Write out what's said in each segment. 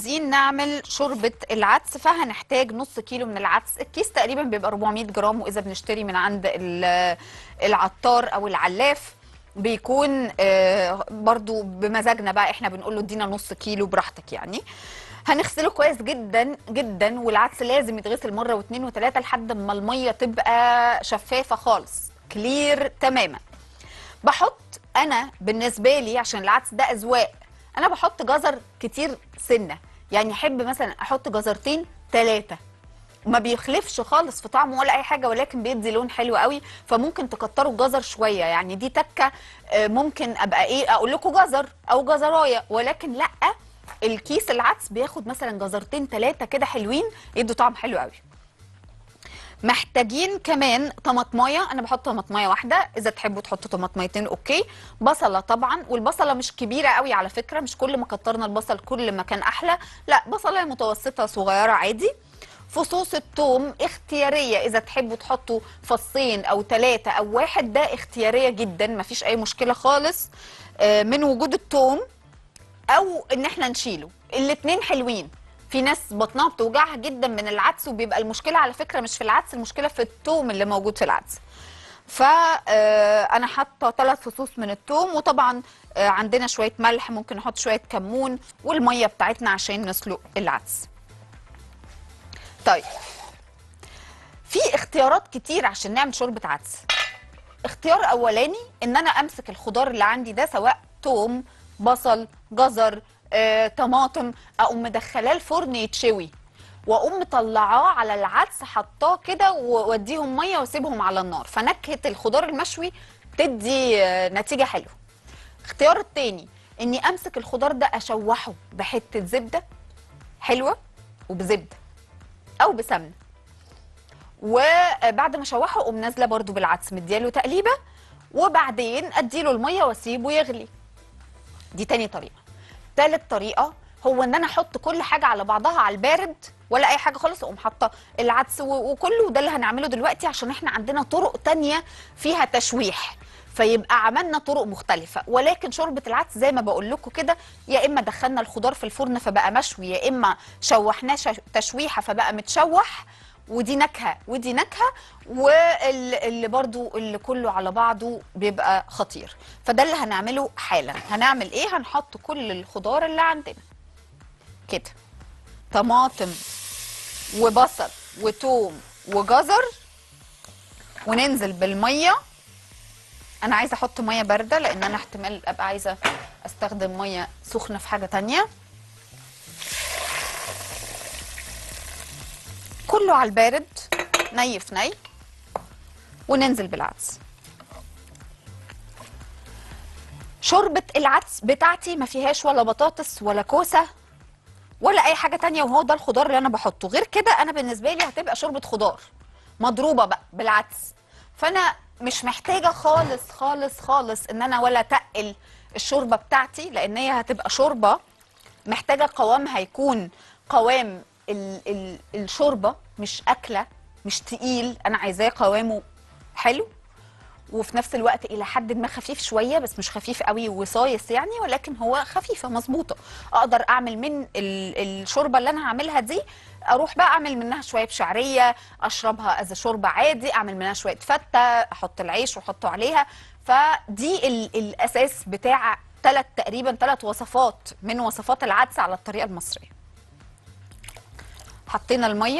عايزين نعمل شوربه العدس فهنحتاج نص كيلو من العدس الكيس تقريبا بيبقى 400 جرام واذا بنشتري من عند ال- العطار او العلاف بيكون آه، برضو بمزاجنا بقى احنا بنقول له ادينا نص كيلو براحتك يعني هنغسله كويس جدا جدا والعدس لازم يتغسل مره واثنين وثلاثه لحد ما الميه تبقى شفافه خالص كلير تماما بحط انا بالنسبه لي عشان العدس ده اذواق انا بحط جزر كتير سنه يعني احب مثلا احط جزرتين ثلاثه ما بيخلفش خالص في طعمه ولا اي حاجه ولكن بيدي لون حلو قوي فممكن تكتروا الجزر شويه يعني دي تكه آه، ممكن ابقى ايه اقول لكم جزر او جزرايه ولكن لا الكيس العدس بياخد مثلا جزرتين ثلاثه كده حلوين يدوا طعم حلو قوي محتاجين كمان طماطمايه انا بحط طماطمايه واحده اذا تحبوا تحطوا طماطميتين اوكي بصله طبعا والبصله مش كبيره قوي على فكره مش كل ما كترنا البصل كل ما كان احلى لا بصله متوسطه صغيره عادي فصوص الثوم اختياريه اذا تحبوا تحطوا فصين او ثلاثه او واحد ده اختياريه جدا مفيش اي مشكله خالص آه، من وجود الثوم او ان احنا نشيله الاتنين حلوين في ناس بطنها بتوجعها جدا من العدس وبيبقى المشكله على فكره مش في العدس المشكله في الثوم اللي موجود في العدس فانا حاطه ثلاث فصوص من الثوم وطبعا آه، عندنا شويه ملح ممكن نحط شويه كمون والميه بتاعتنا عشان نسلق العدس طيب في اختيارات كتير عشان نعمل شوربه عدس اختيار اولاني ان انا امسك الخضار اللي عندي ده سواء توم بصل جزر آه، طماطم اقوم مدخلاه الفرن يتشوي واقوم مطلعاه على العدس حطاه كده واديهم ميه واسيبهم على النار فنكهه الخضار المشوي تدي آه، نتيجه حلوه اختيار التاني اني امسك الخضار ده اشوحه بحته زبده حلوه وبزبده او بسمنه وبعد ما اشوحه اقوم نازله برده بالعدس مدياله تقليبه وبعدين اديله الميه واسيبه يغلي دي تاني طريقه تالت طريقه هو ان انا احط كل حاجه على بعضها على البارد ولا اي حاجه خالص اقوم حاطه العدس و- وكله وده اللي هنعمله دلوقتي عشان احنا عندنا طرق تانية فيها تشويح فيبقى عملنا طرق مختلفة ولكن شوربة العدس زي ما بقول لكم كده يا إما دخلنا الخضار في الفرن فبقى مشوي يا إما شوحناه شش- تشويحة فبقى متشوح ودي نكهة ودي نكهة واللي برضو اللي كله على بعضه بيبقى خطير فده اللي هنعمله حالا هنعمل ايه هنحط كل الخضار اللي عندنا كده طماطم وبصل وتوم وجزر وننزل بالميه انا عايزه احط ميه بارده لان انا احتمال ابقى عايزه استخدم ميه سخنه في حاجه تانية كله على البارد ني في ني وننزل بالعدس شوربة العدس بتاعتي ما فيهاش ولا بطاطس ولا كوسة ولا اي حاجة تانية وهو ده الخضار اللي انا بحطه غير كده انا بالنسبة لي هتبقى شوربة خضار مضروبة بقى بالعدس فانا مش محتاجة خالص خالص خالص ان انا ولا تقل الشوربة بتاعتي لان هي هتبقى شوربة محتاجة قوامها يكون قوام ال ال الشوربة مش أكلة مش تقيل أنا عايزاه قوامه حلو وفي نفس الوقت إلى حد ما خفيف شوية بس مش خفيف قوي وصايص يعني ولكن هو خفيفة مظبوطة أقدر أعمل من ال الشوربة اللي أنا هعملها دي أروح بقى أعمل منها شوية بشعرية أشربها أز شوربة عادي أعمل منها شوية فتة أحط العيش وأحطه عليها فدي ال الأساس بتاع ثلاث تقريبا ثلاث وصفات من وصفات العدس على الطريقة المصرية حطينا الميه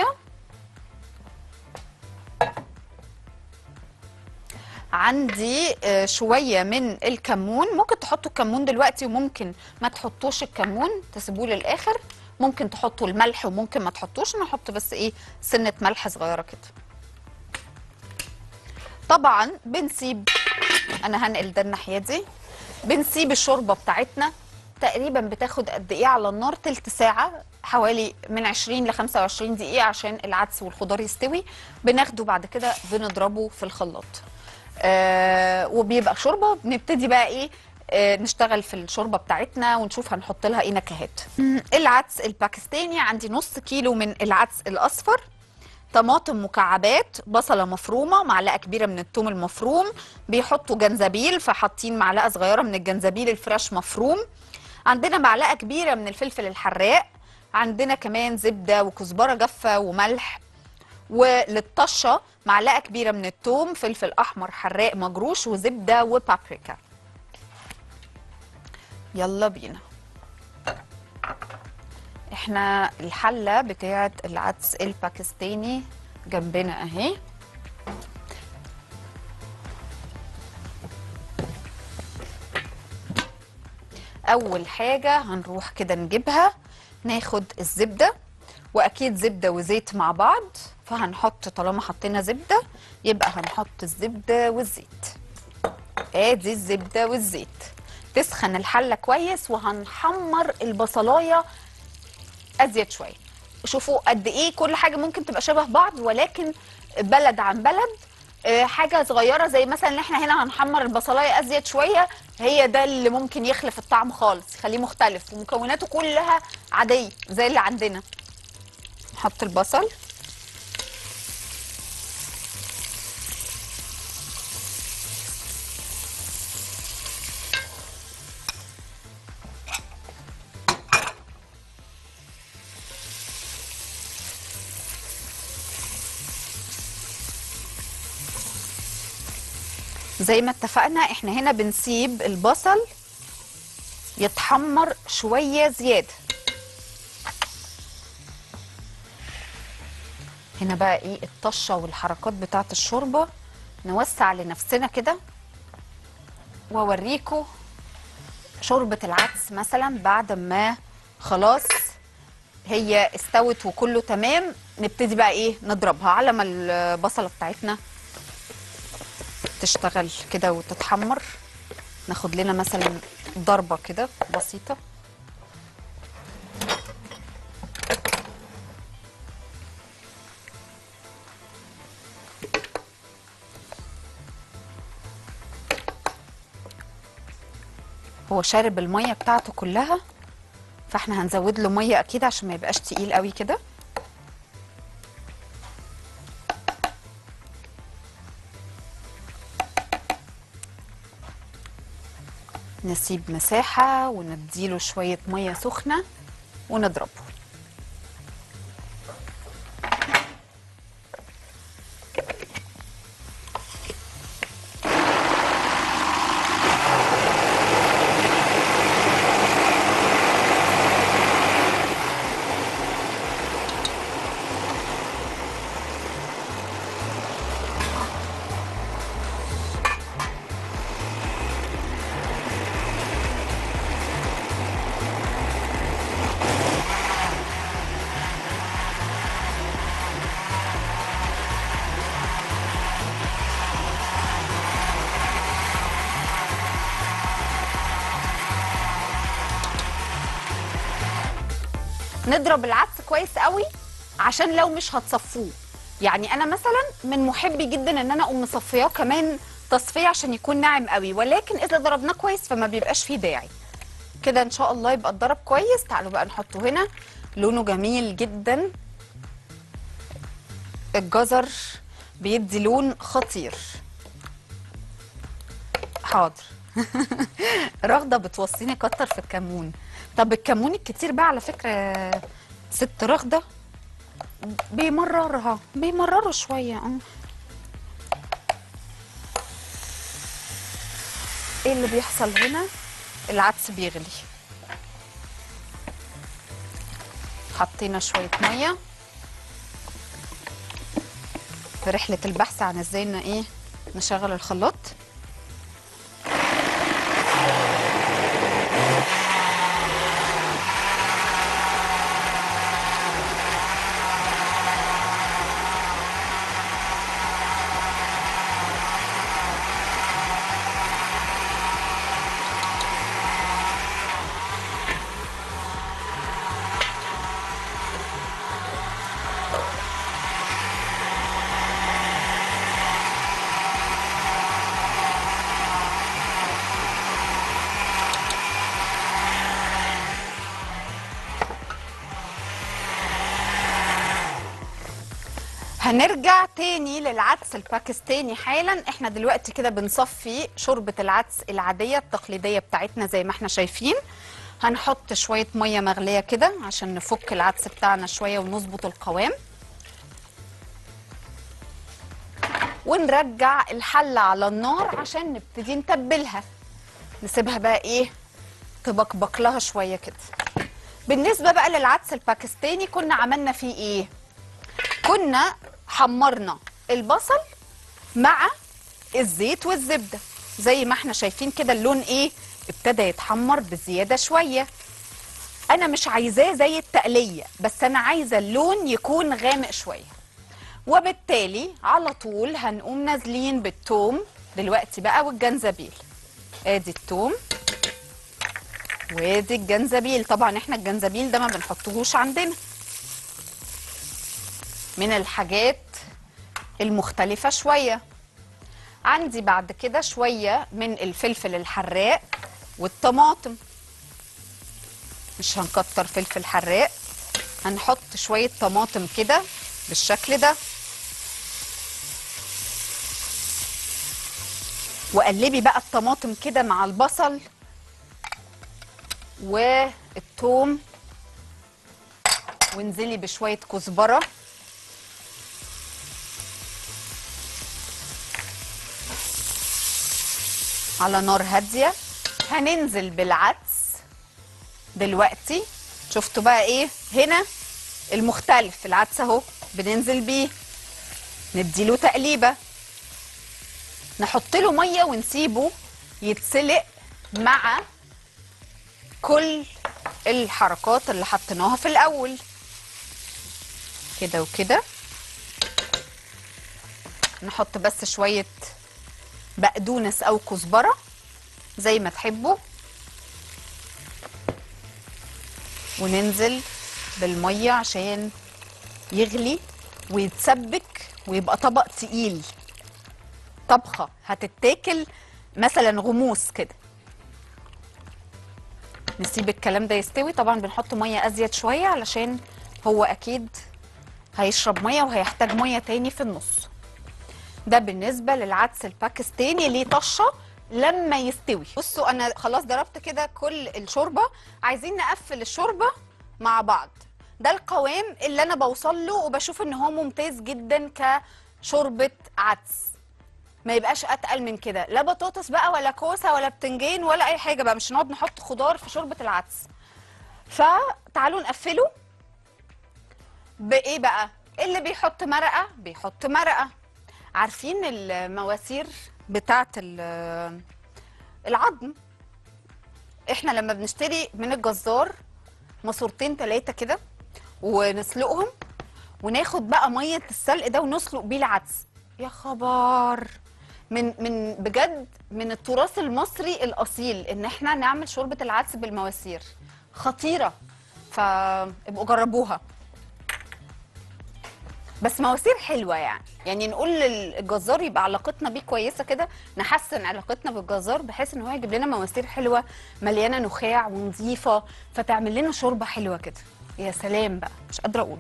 عندي آه، شويه من الكمون ممكن تحطوا الكمون دلوقتي وممكن ما تحطوش الكمون تسيبوه للاخر ممكن تحطوا الملح وممكن ما تحطوش انا احط بس ايه سنه ملح صغيره كده طبعا بنسيب انا هنقل ده الناحيه دي بنسيب الشوربه بتاعتنا تقريبا بتاخد قد ايه على النار تلت ساعه حوالي من 20 ل 25 دقيقه عشان العدس والخضار يستوي بناخده بعد كده بنضربه في الخلاط آه وبيبقى شوربه بنبتدي بقى ايه آه نشتغل في الشوربه بتاعتنا ونشوف هنحط لها ايه نكهات مم، العدس الباكستاني عندي نص كيلو من العدس الاصفر طماطم مكعبات بصله مفرومه معلقه كبيره من الثوم المفروم بيحطوا جنزبيل فحاطين معلقه صغيره من الجنزبيل الفريش مفروم عندنا معلقه كبيره من الفلفل الحراق عندنا كمان زبده وكزبره جافه وملح وللطشه معلقه كبيره من الثوم فلفل احمر حراق مجروش وزبده وبابريكا يلا بينا احنا الحله بتاعه العدس الباكستاني جنبنا اهي اول حاجه هنروح كده نجيبها ناخد الزبده واكيد زبده وزيت مع بعض فهنحط طالما حطينا زبده يبقى هنحط الزبده والزيت ادي الزبده والزيت تسخن الحله كويس وهنحمر البصلايه ازيد شويه شوفوا قد ايه كل حاجه ممكن تبقى شبه بعض ولكن بلد عن بلد آه، حاجه صغيره زي مثلا ان احنا هنا هنحمر البصلايه ازيد شويه هي ده اللي ممكن يخلف الطعم خالص يخليه مختلف ومكوناته كلها عاديه زي اللي عندنا نحط البصل زي ما اتفقنا احنا هنا بنسيب البصل يتحمر شوية زيادة هنا بقى ايه الطشة والحركات بتاعة الشوربة نوسع لنفسنا كده واوريكم شوربة العدس مثلا بعد ما خلاص هي استوت وكله تمام نبتدي بقى ايه نضربها على ما البصلة بتاعتنا تشتغل كده وتتحمر ناخد لنا مثلا ضربة كده بسيطة هو شارب المية بتاعته كلها فاحنا هنزود له مية اكيد عشان ما يبقاش تقيل قوي كده نسيب مساحة ونديله شوية مية سخنة ونضربه نضرب العدس كويس قوي عشان لو مش هتصفوه يعني انا مثلا من محبي جدا ان انا اقوم مصفياه كمان تصفيه عشان يكون ناعم قوي ولكن اذا ضربناه كويس فما بيبقاش فيه داعي كده ان شاء الله يبقى اتضرب كويس تعالوا بقى نحطه هنا لونه جميل جدا الجزر بيدي لون خطير حاضر رغده بتوصيني كتر في الكمون طب الكمون الكتير بقى على فكره ست رغده بيمررها بيمرروا شويه اه ايه اللي بيحصل هنا العدس بيغلي حطينا شويه ميه في رحله البحث عن ازاي ان ايه نشغل الخلاط هنرجع تاني للعدس الباكستاني حالا احنا دلوقتي كده بنصفي شوربة العدس العادية التقليدية بتاعتنا زي ما احنا شايفين هنحط شويه ميه مغليه كده عشان نفك العدس بتاعنا شويه ونظبط القوام ونرجع الحله على النار عشان نبتدي نتبلها نسيبها بقى ايه تبقبق لها شويه كده بالنسبه بقى للعدس الباكستاني كنا عملنا فيه ايه كنا حمرنا البصل مع الزيت والزبده زي ما احنا شايفين كده اللون ايه ابتدى يتحمر بزياده شويه انا مش عايزاه زي التقليه بس انا عايزه اللون يكون غامق شويه وبالتالي على طول هنقوم نازلين بالثوم دلوقتي بقى والجنزبيل ادي الثوم وادي الجنزبيل طبعا احنا الجنزبيل ده ما بنحطهوش عندنا من الحاجات المختلفة شوية عندي بعد كده شوية من الفلفل الحراق والطماطم مش هنكتر فلفل حراق هنحط شوية طماطم كده بالشكل ده وقلبي بقى الطماطم كده مع البصل والثوم وانزلي بشوية كزبرة على نار هادية هننزل بالعدس دلوقتي شفتوا بقى ايه هنا المختلف العدس اهو بننزل بيه نديله تقليبة نحط له مية ونسيبه يتسلق مع كل الحركات اللي حطيناها في الاول كده وكده نحط بس شوية بقدونس او كزبرة زي ما تحبوا وننزل بالمية عشان يغلي ويتسبك ويبقى طبق تقيل طبخة هتتاكل مثلا غموس كده نسيب الكلام ده يستوي طبعا بنحط ميه ازيد شويه علشان هو اكيد هيشرب ميه وهيحتاج ميه تاني في النص ده بالنسبه للعدس الباكستاني ليه طشه لما يستوي بصوا انا خلاص ضربت كده كل الشوربه عايزين نقفل الشوربه مع بعض ده القوام اللي انا بوصل له وبشوف ان هو ممتاز جدا كشوربه عدس ما يبقاش اتقل من كده لا بطاطس بقى ولا كوسه ولا بتنجان ولا اي حاجه بقى مش هنقعد نحط خضار في شوربه العدس فتعالوا نقفله بايه بقى اللي بيحط مرقه بيحط مرقه عارفين المواسير بتاعه ال- العظم احنا لما بنشتري من الجزار ماسورتين ثلاثه كده ونسلقهم وناخد بقى ميه السلق ده ونسلق بيه العدس يا خبر من من بجد من التراث المصري الاصيل ان احنا نعمل شوربه العدس بالمواسير خطيره فابقوا جربوها بس مواسير حلوه يعني يعني نقول للجزار يبقى علاقتنا بيه كويسه كده نحسن علاقتنا بالجزار بحيث ان هو يجيب لنا مواسير حلوه مليانه نخاع ونظيفه فتعمل لنا شوربه حلوه كده يا سلام بقى مش قادره اقول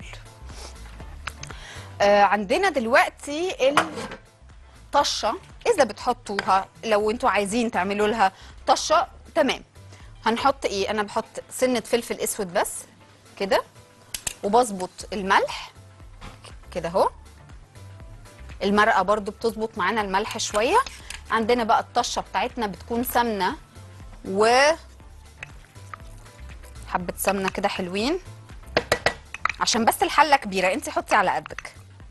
آه عندنا دلوقتي الطشه اذا بتحطوها لو انتوا عايزين تعملوا لها طشه تمام هنحط ايه انا بحط سنه فلفل اسود بس كده وبظبط الملح كده اهو المرقه برضو بتظبط معانا الملح شويه عندنا بقى الطشه بتاعتنا بتكون سمنه و حبه سمنه كده حلوين عشان بس الحله كبيره انت حطي على قدك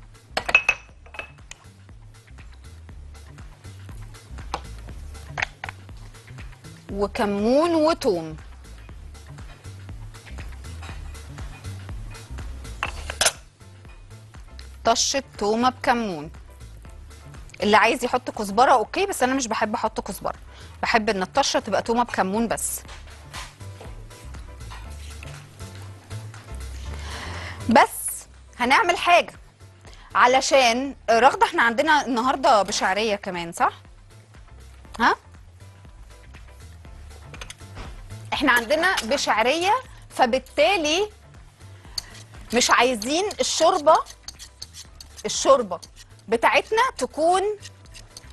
وكمون وتوم طشة تومة بكمون اللي عايز يحط كزبرة اوكي بس انا مش بحب احط كزبرة بحب ان الطشة تبقى تومة بكمون بس بس هنعمل حاجة علشان رغدة احنا عندنا النهاردة بشعرية كمان صح؟ ها؟ احنا عندنا بشعرية فبالتالي مش عايزين الشوربة الشوربة بتاعتنا تكون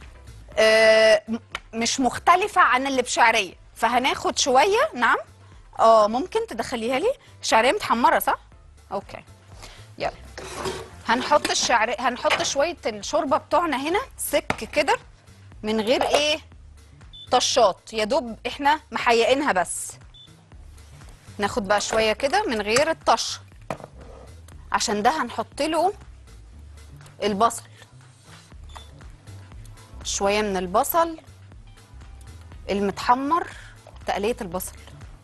آه، م- مش مختلفة عن اللي بشعرية فهناخد شوية نعم اه ممكن تدخليها لي شعريه متحمره صح اوكي يلا هنحط الشعر هنحط شويه الشوربه بتوعنا هنا سك كده من غير ايه طشات يا دوب احنا محيقينها بس ناخد بقى شويه كده من غير الطشه عشان ده هنحط له البصل شويه من البصل المتحمر تقليه البصل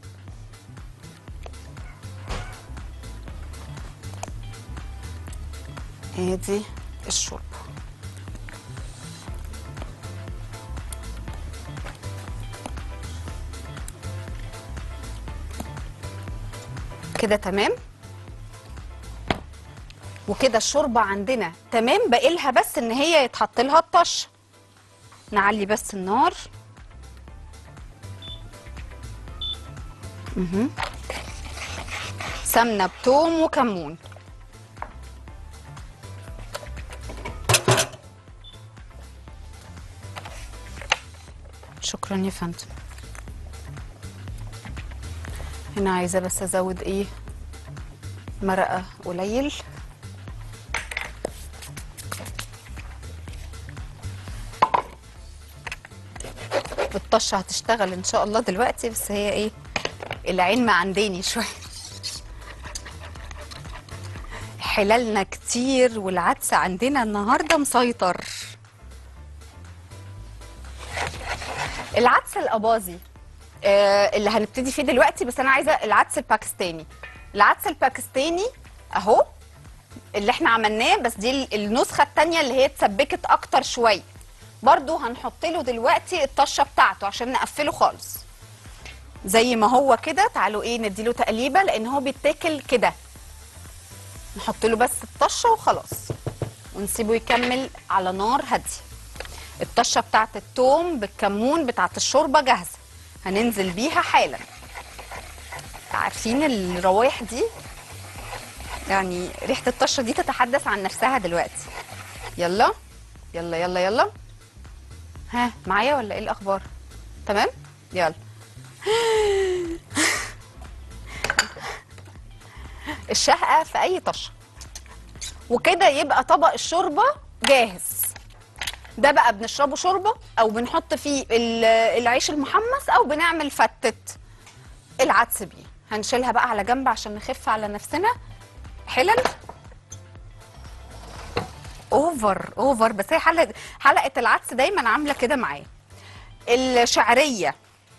ادي الشوربه كده تمام وكده الشوربه عندنا تمام باقي لها بس ان هي يتحط لها الطشه نعلي بس النار مهم. سمنه بتوم وكمون شكرا يا فندم هنا عايزه بس ازود ايه مرقه قليل الطشه هتشتغل ان شاء الله دلوقتي بس هي ايه العين معنداني شويه حلالنا كتير والعدس عندنا النهارده مسيطر العدس الاباظي آه اللي هنبتدي فيه دلوقتي بس انا عايزه العدس الباكستاني العدس الباكستاني اهو اللي احنا عملناه بس دي ال- النسخه التانية اللي هي اتسبكت اكتر شويه برضو هنحط له دلوقتي الطشه بتاعته عشان نقفله خالص زي ما هو كده تعالوا ايه نديله تقليبه لان هو بيتاكل كده نحط له بس الطشه وخلاص ونسيبه يكمل على نار هاديه الطشه بتاعت التوم بالكمون بتاعت الشوربه جاهزه هننزل بيها حالا عارفين الروايح دي يعني ريحه الطشه دي تتحدث عن نفسها دلوقتي يلا يلا يلا يلا ها معايا ولا ايه الاخبار تمام يلا الشهقه في اي طشه وكده يبقى طبق الشوربه جاهز ده بقى بنشربه شوربه او بنحط فيه ال- العيش المحمص او بنعمل فتة العدس بيه هنشيلها بقى على جنب عشان نخف على نفسنا حلل اوفر اوفر بس هي حلقه حلقه العدس دايما عامله كده معايا الشعريه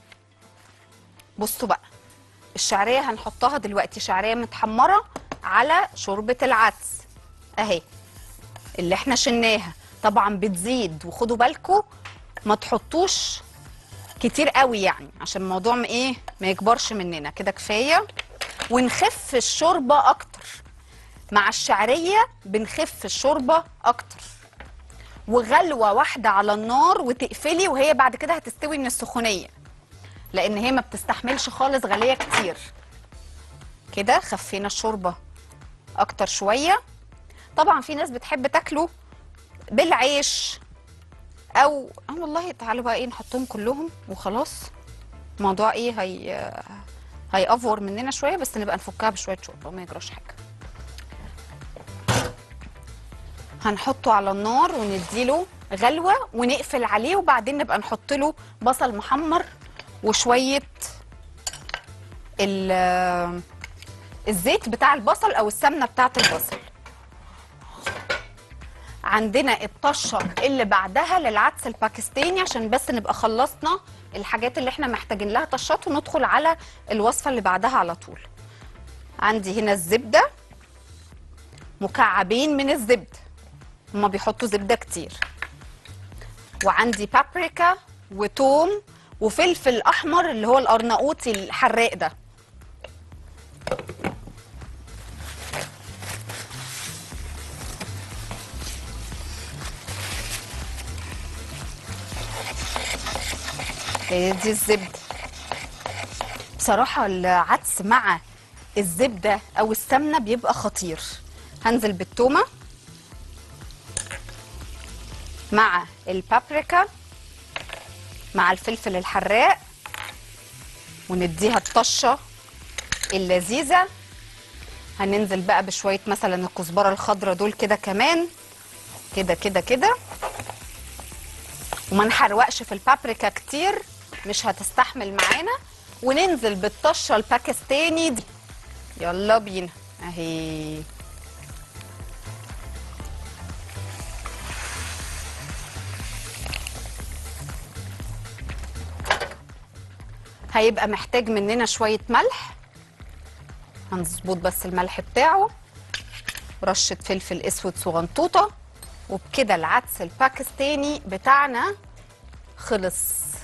بصوا بقى الشعريه هنحطها دلوقتي شعريه متحمره على شوربه العدس اهي اللي احنا شلناها طبعا بتزيد وخدوا بالكم ما تحطوش كتير قوي يعني عشان الموضوع ما ايه ما يكبرش مننا كده كفايه ونخف الشوربه اكتر مع الشعريه بنخف الشوربه اكتر وغلوه واحده على النار وتقفلي وهي بعد كده هتستوي من السخونيه لان هي ما بتستحملش خالص غليه كتير كده خفينا الشوربه اكتر شويه طبعا في ناس بتحب تاكله بالعيش او اه والله تعالوا بقى ايه نحطهم كلهم وخلاص الموضوع ايه هي هيأفور مننا شويه بس نبقى نفكها بشويه شوربه ما يجراش حاجه هنحطه على النار ونديله غلوه ونقفل عليه وبعدين نبقى نحط له بصل محمر وشويه ال- الزيت بتاع البصل او السمنه بتاعه البصل عندنا الطشه اللي بعدها للعدس الباكستاني عشان بس نبقى خلصنا الحاجات اللي احنا محتاجين لها طشات وندخل على الوصفه اللي بعدها على طول عندي هنا الزبده مكعبين من الزبده هما بيحطوا زبده كتير وعندي بابريكا وتوم وفلفل احمر اللي هو القرناقوطي الحراق ده هي دي الزبده بصراحه العدس مع الزبده او السمنه بيبقى خطير هنزل بالتومه مع البابريكا مع الفلفل الحراق ونديها الطشه اللذيذه هننزل بقى بشويه مثلا الكزبره الخضراء دول كده كمان كده كده كده وما نحرقش في البابريكا كتير مش هتستحمل معانا وننزل بالطشه الباكستاني دي يلا بينا اهي هيبقى محتاج مننا شويه ملح هنظبط بس الملح بتاعه رشه فلفل اسود صغنطوطه وبكده العدس الباكستاني بتاعنا خلص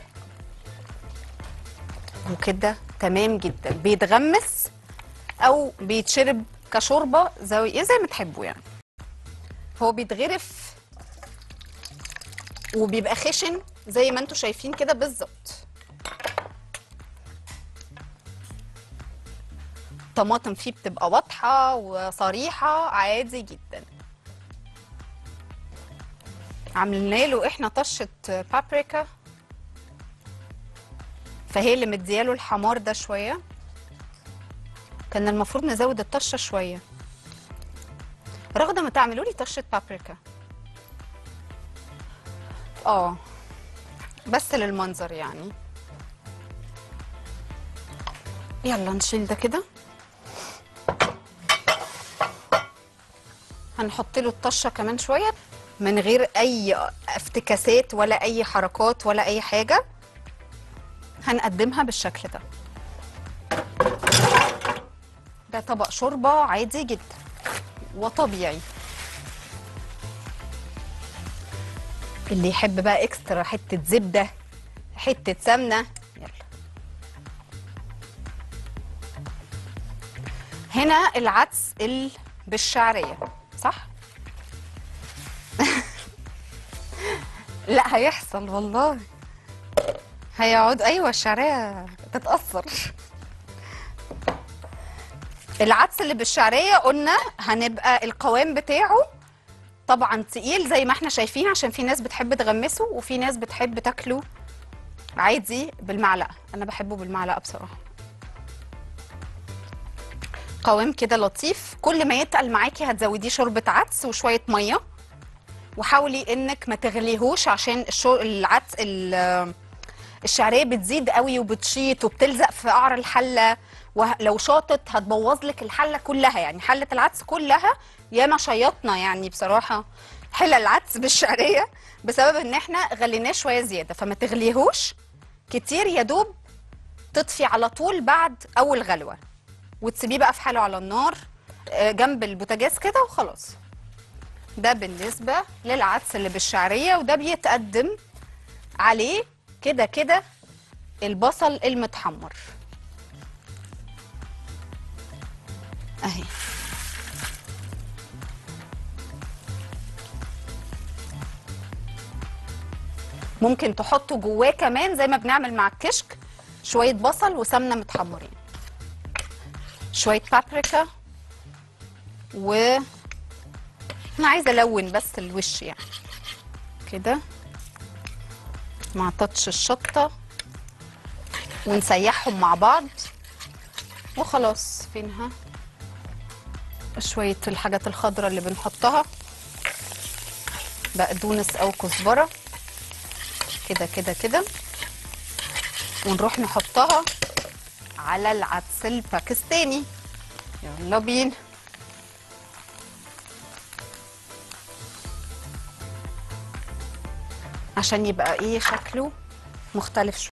وكده تمام جدا بيتغمس او بيتشرب كشوربه زي زي ما تحبوا يعني هو بيتغرف وبيبقى خشن زي ما انتم شايفين كده بالظبط الطماطم فيه بتبقى واضحه وصريحه عادي جدا عاملين له احنا طشه بابريكا فهي اللي مدياله الحمار ده شويه كان المفروض نزود الطشه شويه رغده ما تعملوا لي طشه بابريكا اه بس للمنظر يعني يلا نشيل ده كده هنحط له الطشه كمان شويه من غير اي افتكاسات ولا اي حركات ولا اي حاجه هنقدمها بالشكل ده ده طبق شوربه عادي جدا وطبيعي اللي يحب بقى اكسترا حته زبده حته سمنه يلا هنا العدس ال بالشعريه صح لا هيحصل والله هيقعد ايوه الشعريه تتاثر العدس اللي بالشعريه قلنا هنبقى القوام بتاعه طبعا تقيل زي ما احنا شايفين عشان في ناس بتحب تغمسه وفي ناس بتحب تاكله عادي بالمعلقه انا بحبه بالمعلقه بصراحه قوام كده لطيف كل ما يتقل معاكي هتزوديه شوربه عدس وشويه ميه وحاولي انك ما تغليهوش عشان الشو... العدس ال... الشعريه بتزيد قوي وبتشيط وبتلزق في قعر الحله ولو شاطت هتبوظ لك الحله كلها يعني حله العدس كلها ياما شيطنا يعني بصراحه حلل العدس بالشعريه بسبب ان احنا غليناه شويه زياده فما تغليهوش كتير يا دوب تطفي على طول بعد اول غلوه وتسيبيه بقى في حاله على النار آه، جنب البوتاجاز كده وخلاص ده بالنسبه للعدس اللي بالشعريه وده بيتقدم عليه كده كده البصل المتحمر اهي ممكن تحطوا جواه كمان زي ما بنعمل مع الكشك شويه بصل وسمنه متحمرين شويه بابريكا و انا عايزه الون بس الوش يعني كده مع تاتش الشطه ونسيحهم مع بعض وخلاص فينها شويه الحاجات الخضراء اللي بنحطها بقدونس او كزبره كده كده كده ونروح نحطها على العدس الباكستاني يلا بينا عشان يبقى ايه شكله مختلف شويه